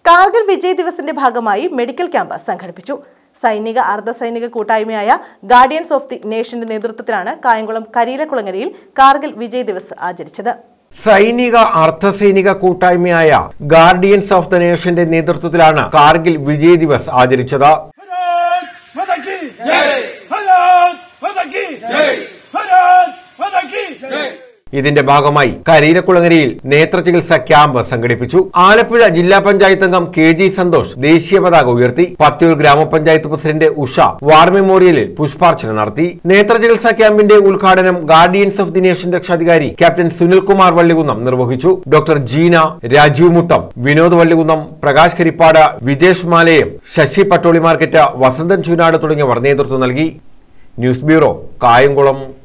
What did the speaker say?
കാർഗിൽ വിജയ് ദിവസിന്റെ ഭാഗമായി medical camp സംഘടിപ്പിച്ചു സൈനിക അർദ്ധ സൈനിക കൂട്ടായ്മയായ ഗാർഡിയൻസ് ഓഫ് ദി നേഷന്റെ നേതൃത്വത്തിലാണ് കായംകുളം കരിയിലക്കുളങ്ങരയിൽ കാർഗിൽ വിജയ് ദിവസ് ആചരിച്ചത് സൈനിക അർദ്ധസൈനിക കൂട്ടായ്മയായ ഗാർഡിയൻസ് ഓഫ് ദ നേഷന്റെ നേതൃത്വത്തിലാണ് കാർഗിൽ വിജയ് ദിവസ് ആചരിച്ചത് भारत माता की जय भारत माता की जय भारत माता की जय ഇതിന്റെ ഭാഗമായി കരീരക്കുളങ്ങരയിൽ നേത്രചികിത്സ ക്യാമ്പ് സംഘടിപ്പിച്ചു ആലപ്പുഴ ജില്ലാ പഞ്ചായത്ത് അംഗം കെ ജി സന്തോഷ് ദേശീയ പതാക ഉയർത്തി പത്തിയൂർ ഗ്രാമപഞ്ചായത്ത് പ്രസിഡന്റ് ഉഷ വാർ മെമ്മോറിയലിൽ പുഷ്പാർച്ചന നടത്തി നേത്രചികിത്സാ ക്യാമ്പിന്റെ ഉദ്ഘാടനം ഗാർഡിയൻസ് ഓഫ് ദി നേഷൻ രക്ഷാധികാരി ക്യാപ്റ്റൻ സുനിൽകുമാർ വള്ളികുന്നം നിർവഹിച്ചു ഡോക്ടർ ജീന രാജീവ് മുട്ടം വിനോദ് വള്ളികുന്നം പ്രകാശ് കരിപ്പാട് വിജേഷ് മാലയം ശശി പട്ടോളി മാർക്കറ്റ് വസന്തൻ ചൂനാട് തുടങ്ങിയവർ നേതൃത്വം നൽകി ന്യൂസ് ബ്യൂറോ കായംകുളം